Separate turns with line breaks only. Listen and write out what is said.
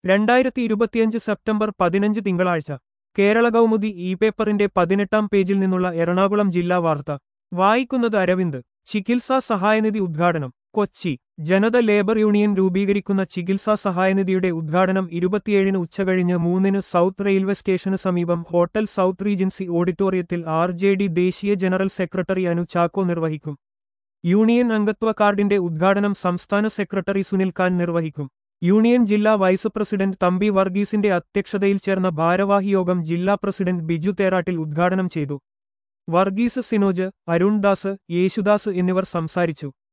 രണ്ടായിരത്തി ഇരുപത്തിയഞ്ച് സെപ്റ്റംബർ പതിനഞ്ച് തിങ്കളാഴ്ച കേരള കൗമുദി ഇ പേപ്പറിന്റെ പതിനെട്ടാം പേജിൽ നിന്നുള്ള എറണാകുളം ജില്ലാ വാർത്ത വായിക്കുന്നത് അരവിന്ദ് ചികിത്സാ സഹായനിധി ഉദ്ഘാടനം കൊച്ചി ജനത ലേബർ യൂണിയൻ രൂപീകരിക്കുന്ന ചികിത്സാ സഹായനിധിയുടെ ഉദ്ഘാടനം ഇരുപത്തിയേഴിന് ഉച്ചകഴിഞ്ഞ് മൂന്നിന് സൗത്ത് റെയിൽവേ സ്റ്റേഷന് സമീപം ഹോട്ടൽ സൗത്ത് റീജൻസി ഓഡിറ്റോറിയത്തിൽ ആർ ജെ ഡി ദേശീയ ജനറൽ സെക്രട്ടറി അനു ചാക്കോ നിർവഹിക്കും യൂണിയൻ അംഗത്വ കാർഡിന്റെ ഉദ്ഘാടനം സംസ്ഥാന സെക്രട്ടറി സുനിൽ ഖാൻ നിർവഹിക്കും യൂണിയൻ ജില്ലാ വൈസ് പ്രസിഡന്റ് തമ്പി വർഗീസിന്റെ അധ്യക്ഷതയിൽ ചേർന്ന ഭാരവാഹി യോഗം ജില്ലാ പ്രസിഡന്റ് ബിജു തേറാട്ടിൽ ഉദ്ഘാടനം ചെയ്തു വർഗീസ് സിനോജ് അരുൺദാസ് യേശുദാസ് എന്നിവർ സംസാരിച്ചു